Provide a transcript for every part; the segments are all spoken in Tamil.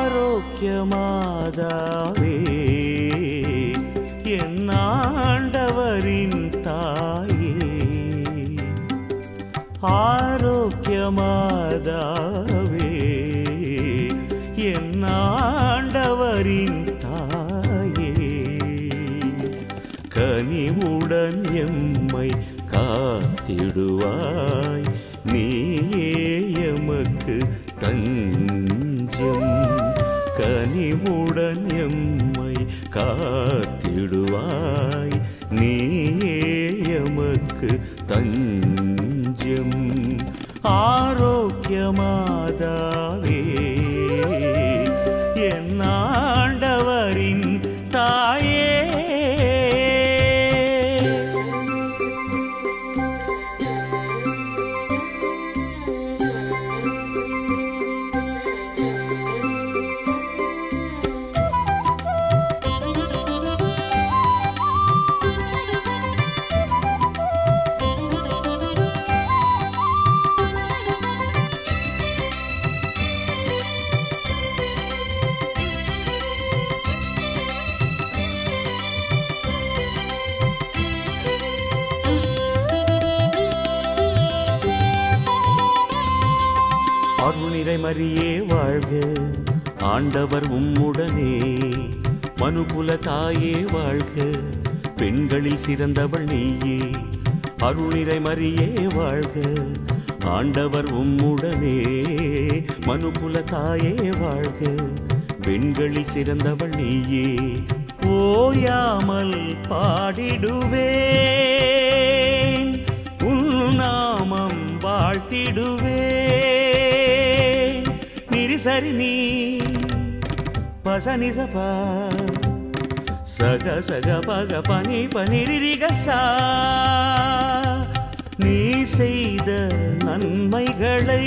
ஆரோக்கியமாதாவே என் ஆண்டவரின் தாயே ஆரோக்கியமாதாவே என் ஆண்டவரின் தாயே கனிவுடன் எம்மை காத்திடுவாய் நீயே எமக்கு தஞ்சம் கனிவுடன் எம்மை காத்திடுவாய் நீயே எமக்கு தஞ்சம் ஆரோக்கியமாதாவே என் ஆண்டவரின் தாயே அருள்நிறை மரியே வாழ்க ஆண்டவர் உம்முடனே மனுகுல தாயே வாழ்க பெண்களில் சிறந்தவள் நீயே அருள்நிறை மரியே வாழ்க ஆண்டவர் உம்முடனே மனுகுல தாயே வாழ்க பெண்களில் சிறந்தவள் நீயே ஓயாமல் பாடிடுவேன் உன் நாமம் வாழ்த்திடுவேன் நிரிசரி நீ பசனிசபா சக சக பக பனி பனிரிகசா நீ செய்த நன்மைகளை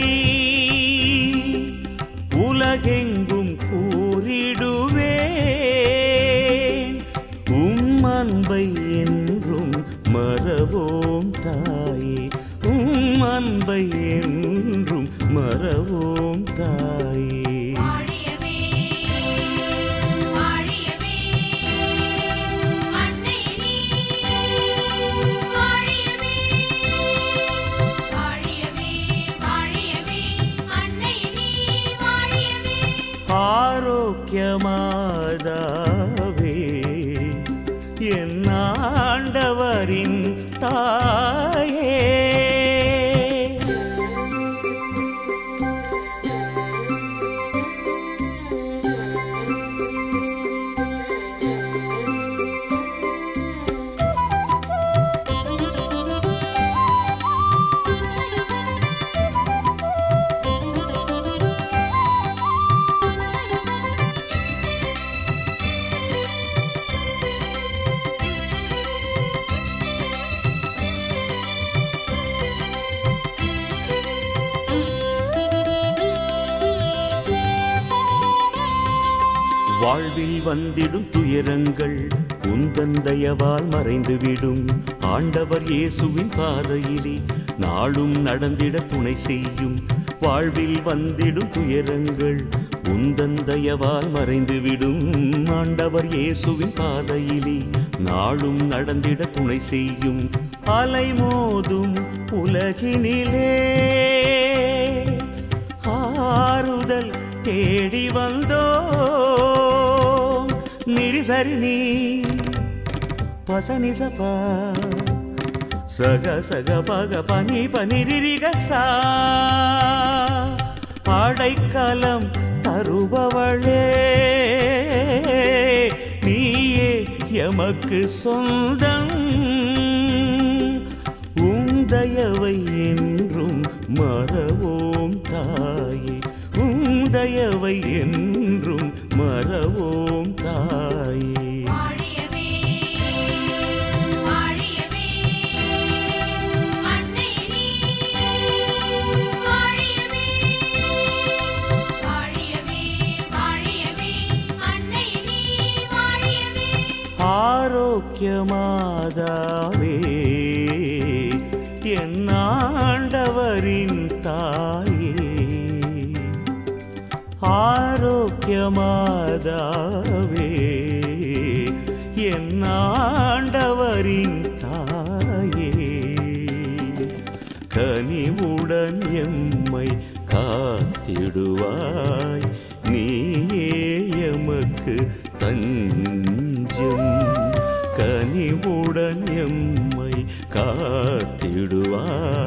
உலகெங்கும் கூறிடுவேன் உம் அன்பை என்றும் மறவோம் தாயே உம் அன்பை என்றும் மறவோம் தாயே வாழியவே வாழியவே அன்னை நீ வாழியவே வாழியவே வாழியவே அன்னை நீ வாழியவே ஆரோக்கியமாதாவே என் ஆண்டவரின் தாயே வாழ்வில் வந்திடும் துயரங்கள் உந்தன் தயவால் மறைந்துவிடும் ஆண்டவர் இயேசுவின் பாதையிலே நாளும் நடந்திட துணை செய்யும் வாழ்வில் வந்திடும் துயரங்கள் உந்தன் தயவால் மறைந்துவிடும் ஆண்டவர் இயேசுவின் பாதையிலே நாளும் நடந்திட துணை செய்யும் அலைமோதும் உலகினிலே ஆறுதல் தேடி வந்தோம் நிரிசரி நீ பசனிசபா சக சக பக பனி பனிரிகசா அடைக்கலம் தருபவளே நீயே எமக்கு சொந்தம் உந்தயவை என்றும் மறவோம் தாயே உந்தயவை என்றும் மறவோம் தாயே வாழியவே வாழியவே அன்னை நீ வாழியவே வாழியவே வாழியவே அன்னை நீ வாழியவே ஆரோக்கியமாதாவே என் ஆண்டவரின் தாயே ஆரோக்கிய சௌக்கியமாதாவே என் ஆண்டவரின் தாயே கனிவுடன் எம்மை காத்திடுவாய் நீயே எமக்கு தஞ்சம் கனிவுடன் எம்மை காத்திடுவாய்